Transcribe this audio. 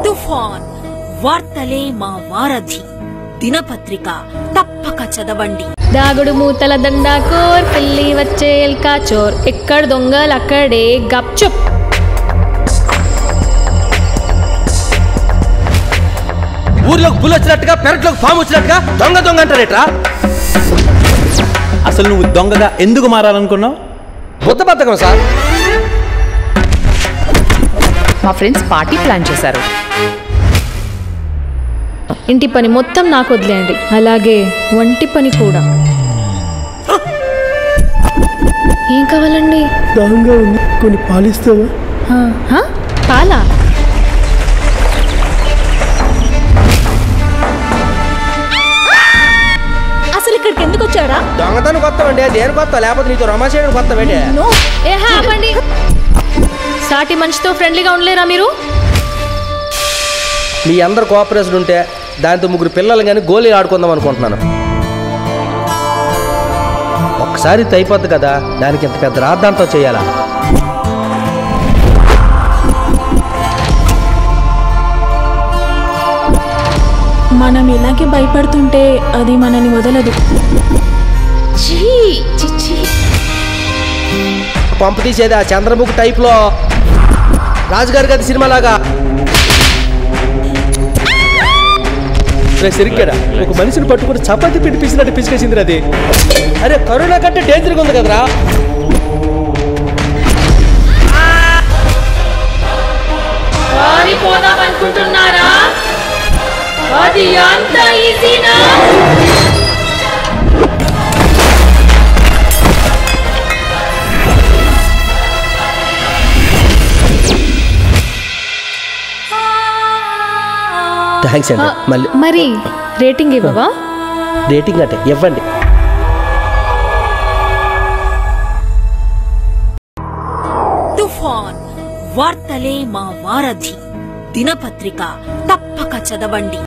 తుఫాన్ వార్తలే మా వారధి దినపత్రిక తప్పక చదవండి దాగుడు మూతల దండాకోర్ పిల్లి వచ్చే ఎల్కా చోర్ ఎక్కడ దొంగలు అక్కడే గప్చుప్ ఊర్లోకి పుల్ వచ్చినట్టుగా పెరట్లోకి పాము వచ్చినట్టుగా దొంగ దొంగ అంటారేట్రా అసలు నువ్వు దొంగగా ఎందుకు మారాలనుకున్నావు బుద్ధ బద్ధకం సార్ మా ఫ్రెండ్స్ పార్టీ ప్లాన్ చేశారు ఇంటి పని మొత్తం నాకు వదిలేయండి అలాగే వంటి పని కూడా ఏం కావాలండి దాహంగా ఉంది కొన్ని పాలిస్తావా ఆ, హా? పాలా అసలు ఇక్కడికి ఎందుకు వచ్చారా దొంగతనం కొత్త అండి దేని కొత్త లేకపోతే నీతో రమా చేయడం కొత్త ఏంటి ఏ హా, ఆపండి సాటి మనిషితో ఫ్రెండ్లీగా ఉండలేరా మీరు మీ అందరు కోఆపరేషన్ ఉంటే దాంతో ముగ్గురు పిల్లలు కానీ గోళీలు ఆడుకుందాం అనుకుంటున్నాను ఒక్కసారి ఇది అయిపోద్ది కదా దానికి ఇంత పెద్ద రాద్దాంతం చేయాలా మనం ఇలాగే భయపడుతుంటే అది మనని వదలదు పంపు తీసేది ఆ చంద్రముఖి టైప్లో రాజుగారి గది సినిమా లాగా సరిగ్గా ఒక మనిషిని పట్టుకుని చపాతి పిండి పిసినట్టు పిసికేసింది అది అరే కరోనా కంటే డేంజర్గా ఉంది కదరా అనుకుంటున్నారా అది అంత ఈజీనా థ్యాంక్స్ అండి మళ్ళీ మరి రేటింగ్ ఇవ్వవా రేటింగ్ అంటే ఇవ్వండి తుఫాన్ వార్తలే మా వారధి దినపత్రిక తప్పక చదవండి